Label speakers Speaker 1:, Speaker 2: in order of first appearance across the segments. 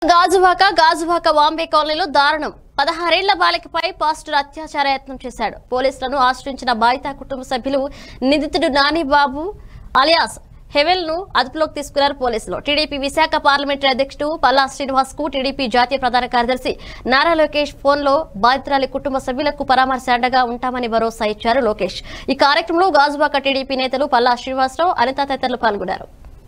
Speaker 1: గాజువాక గాజువాక వాంబే కాలనీలో దారుణం పదహారేళ్ల బాలికపై పాస్టర్ అత్యాచార యత్నం చేశాడు పోలీసులను ఆశ్రయించిన బాధిత కుటుంబ సభ్యులు నిందితుడు నానిబాబు అలియాస్ హెవెల్ ను అదుపులోకి తీసుకున్నారు పోలీసులు టీడీపీ విశాఖ పార్లమెంటరీ అధ్యక్షుడు పల్లా శ్రీనివాస్ కు టీడీపీ జాతీయ ప్రధాన కార్యదర్శి నారా లోకేష్ ఫోన్ లో బాధితురాలి కుటుంబ సభ్యులకు పరామర్శ అండగా ఉంటామని భరోసా ఇచ్చారు లోకేష్ ఈ కార్యక్రమంలో గాజువాక టీడీపీ నేతలు పల్లా శ్రీనివాసరావు అనిత తదితరులు పాల్గొన్నారు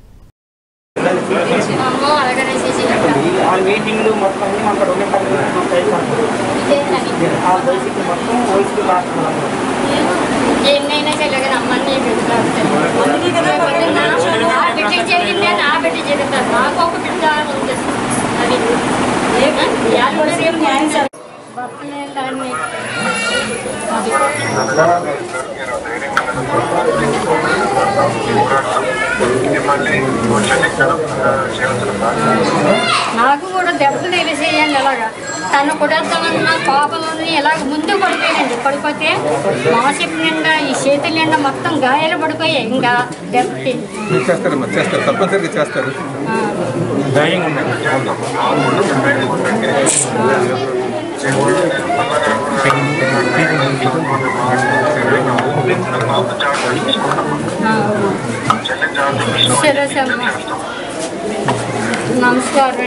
Speaker 2: అమ్మో అలగనేసేసి
Speaker 3: ఆ మీటింగ్లు మొత్తం అక్కడ ఉన్న పరిస్థితి మొత్తం అయిపోతుంది. ఆ పరిస్థితి మొత్తం వయసుకు రాష్ట్రాలు
Speaker 2: ఎన్నైనా చెల్లగా నమ్మని నా బిడ్డ జరిగిందే నా బిడ్డ జరుగుతారు నాకు ఒక బిడ్డ ఉంది అది భర్తనే దాన్ని నాకు కూడా దెబ్బలు తెలిసేయండి అలాగా తను కొడేద్దామన్న కోపంలోని ఇలాగ ముందు పడిపోయానండి పడిపోతే మాసిప్ నిండా ఈ చేతుల నిండా మొత్తం గాయాలు పడిపోయాయి ఇంకా దెబ్బకి
Speaker 4: మీరు చేస్తారమ్మా చేస్తారు తప్పనిసరిగా చేస్తారు
Speaker 3: ధైర్యంగా ఉండండి
Speaker 2: సరే సరే నమస్కారం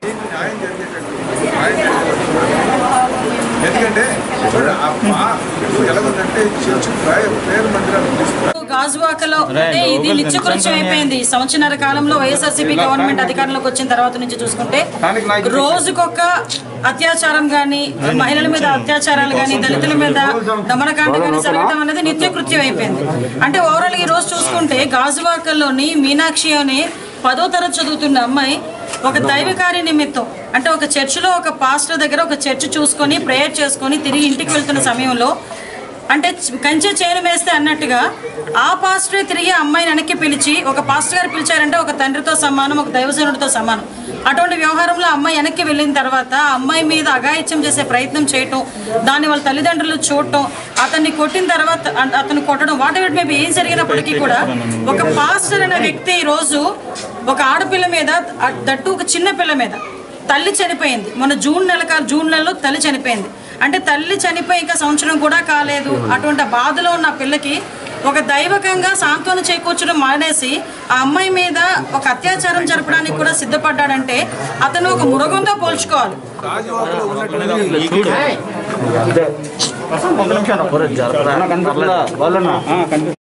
Speaker 4: ఎందుకంటే ఆ మా ఎలాగంటే చర్చ్ ప్రేయర్ మందిరాలు తీసుకున్నారు
Speaker 5: గాజువాకలో అంటే ఇది నిత్యకృత్యం అయిపోయింది ఈ సంవత్సరాల కాలంలో వైఎస్ఆర్సీపీ గవర్నమెంట్ అధికారంలోకి వచ్చిన తర్వాత నుంచి చూసుకుంటే రోజుకొక అత్యాచారం గాని మహిళల మీద అత్యాచారాలు గాని దళితుల మీద దమనకాండ గాని జరగడం అనేది నిత్యకృత్యం అయిపోయింది అంటే ఓవరాల్ ఈ రోజు చూసుకుంటే గాజువాకల్లోని మీనాక్షి అనే పదో తరగతి చదువుతున్న అమ్మాయి ఒక దైవ కార్య నిమిత్తం అంటే ఒక చర్చిలో ఒక పాస్టర్ దగ్గర ఒక చర్చ్ చూసుకొని ప్రేయర్ చేసుకొని తిరిగి ఇంటికి వెళ్తున్న సమయంలో అంటే చ- కంచె చేను వేస్తే అన్నట్టుగా ఆ పాస్టరే తిరిగి ఆ అమ్మాయిని వెనక్కి పిలిచి ఒక పాస్టర్ గారు పిలిచారంటే ఒక తండ్రితో సమానం ఒక దైవజనుడితో సమానం అటువంటి వ్యవహారంలో ఆ అమ్మాయి వెనక్కి వెళ్ళిన తర్వాత ఆ అమ్మాయి మీద అఘాయిత్యం చేసే ప్రయత్నం చేయటం దాన్ని వాళ్ళ తల్లిదండ్రులు చూడటం అతన్ని కొట్టిన తర్వాత అ- అతను కొట్టడం వాటి వీటి మీద ఏం జరిగినప్పటికీ కూడా ఒక పాస్టర్ అనే వ్యక్తి ఈ రోజు ఒక ఆడపిల్ల మీద అ- దట్టు ఒక చిన్న పిల్ల మీద తల్లి చనిపోయింది మొన్న జూన్ నెల కా- జూన్ నెలలో తల్లి చనిపోయింది అంటే తల్లి చనిపోయి ఇంకా సంవత్సరం కూడా కాలేదు అటువంటి బాధలో ఉన్న పిల్లకి ఒక దైవకంగా సాంత్వన చేకూర్చడం మానేసి ఆ అమ్మాయి మీద ఒక అత్యాచారం జరపడానికి కూడా సిద్ధపడ్డాడంటే అతను ఒక మృగంతో పోల్చుకోవాలి
Speaker 4: రాజవాకలో ఉన్నటువంటి
Speaker 3: ఒక నిమిషం